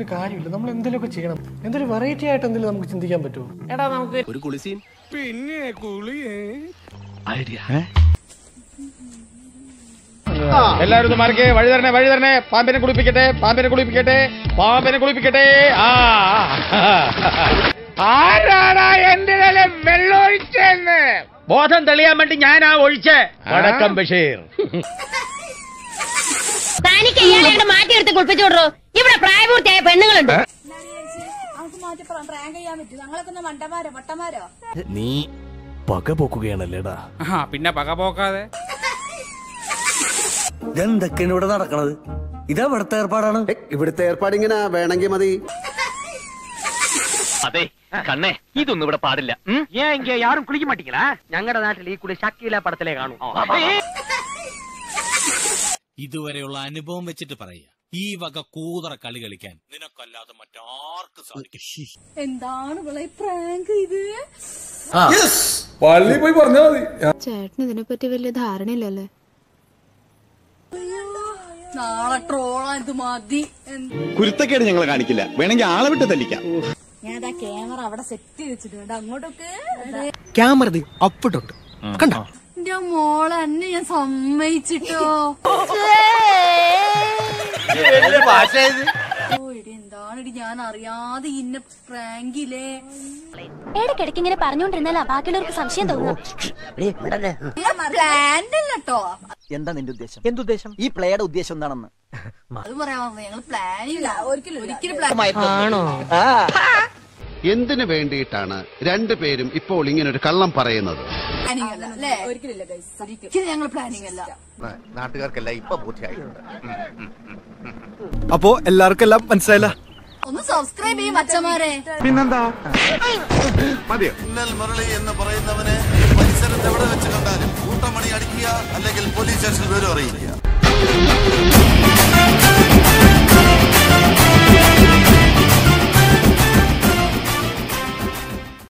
കാര്യമില്ല നമ്മൾ എന്തെങ്കിലുമൊക്കെ ചെയ്യണം എന്തെങ്കിലും വെറൈറ്റി ആയിട്ട് എന്തെങ്കിലും നമുക്ക് ചിന്തിക്കാൻ പറ്റുമോ എടാ നമുക്ക് ഒരു കുളിസീൻ എല്ലാവരും ഒന്ന് മാറിക്കേ വഴി തരണേ വഴി തരണേ പാമ്പിനെ കുളിപ്പിക്കട്ടെ പാമ്പിനെ കുളിപ്പിക്കട്ടെ പാമ്പിനെ കുളിപ്പിക്കട്ടെ ആ ആരാടാ എന്റെ നില വെള്ളമൊഴിച്ചെന്ന് ബോധം തെളിയാൻ വേണ്ടി ഞാനാ ഒഴിച്ചേ വടക്കം ബഷീർ തനിക്ക് ഇയാളെ അങ്ങട് മാറ്റിയെടുത്ത് കുളിപ്പിച്ചു വിടറോ ഇവിടെ പ്രായപൂർത്തിയായ പെണ്ണുങ്ങളുണ്ട് നമുക്ക് മാറ്റി പ്രാങ്ക് ചെയ്യാൻ പറ്റും ഞങ്ങളൊക്കെ ഒന്ന് മണ്ടന്മാരോ പൊട്ടന്മാരോ നീ പക പോക്കുകയാണല്ലേടാ ആ പിന്നെ പക പോക്കാതെ ഇതെന്തൊക്കെയാണ് ഇവിടെ നടക്കണത് ഇതാ ഇവിടുത്തെ ഏർപ്പാടാണ് ഇവിടുത്തെ ഏർപ്പാട് ഇങ്ങനെ വേണമെങ്കിൽ മതി അതെ കണ്ണേ ഇതൊന്നും ഇവിടെ പാടില്ല ഏൻ ഇങ്ങ യാരും കുളിക്ക മാட்டீங்களா ഞങ്ങളുടെ നാട്ടിൽ ഈ കുളി ഷക്കീല പടത്തിലേ കാണൂ ഇതുവരെയുള്ള അനുഭവം വെച്ചിട്ട് പറയുക ഈ വക കൂതറ കളി കളിക്കാൻ നിനക്കല്ലാതെ മറ്റാർക്കും സാധിക്കും എന്താണ് ഇവിടെ പ്രാങ്ക് ഇത് പള്ളി പോയി പറഞ്ഞാ മതി ചേട്ടന് ഇതിനെപ്പറ്റി വലിയ ധാരണയില്ലല്ലേ നാളെ ട്രോളാ ഇത് മതി കുരുത്തക്കേട് ഞങ്ങൾ കാണിക്കില്ല വേണമെങ്കിൽ ആളെ വിട്ട് തല്ലിക്കാം ഞാൻ ആ ക്യാമറ അവിടെ സെറ്റ് ചെയ്ത് വെച്ചിട്ടുണ്ട് അങ്ങോട്ടൊക്കെ ക്യാമറ അപ്പിട്ടുണ്ട് കണ്ടോ എന്റെ മോളെ എന്നെ ഞാൻ സമ്മതിച്ചിട്ടോ ഓ ഇടി എന്താണിടി ഞാൻ അറിയാതെ ഇന്ന പ്രാങ്കിലേ ഇടയ്ക്കിടയ്ക്ക് ഇങ്ങനെ പറഞ്ഞുകൊണ്ടിരുന്നാലാ ബാക്കിയുള്ളവർക്ക് സംശയം തോന്നുന്നു പ്ലാനല്ലോ എന്താ നിന്റെ ഉദ്ദേശം എന്തുദ്ദേശം ഈ പ്ലേയുടെ ഉദ്ദേശം എന്താണെന്ന് അത് പറയാൻ വന്നത് ഞങ്ങൾ പ്ലാനില്ല ഒരിക്കലും ഒരിക്കലും പ്ലാൻ എന്തിനു വേണ്ടിയിട്ടാണ് രണ്ടുപേരും ഇപ്പോൾ ഇങ്ങനെ ഒരു കള്ളം പറയുന്നത് പ്ലാനിങ് അല്ല അല്ലേ ഒരിക്കലില്ല ഗൈസ് ഒരിക്കലും ഞങ്ങൾ പ്ലാനിങ് അല്ല നാട്ടുകാർക്കെല്ലാം ഇപ്പൊ ബുദ്ധിയായിട്ടുണ്ട് അപ്പോ എല്ലാവർക്കും എല്ലാം മനസ്സിലായില്ല ഒന്ന് സബ്സ്ക്രൈബ് ചെയ്യും അച്ഛന്മാരെ പിന്നെന്താ മതിയോ ഇന്നൽ മുരളി എന്ന് പറയുന്നവനെ പരിസരത്ത് എവിടെ വെച്ച് കണ്ടാലും കൂട്ടമണി അടിക്കുക അല്ലെങ്കിൽ പോലീസ് സ്റ്റേഷനിൽ വിവരം അറിയിക്കുക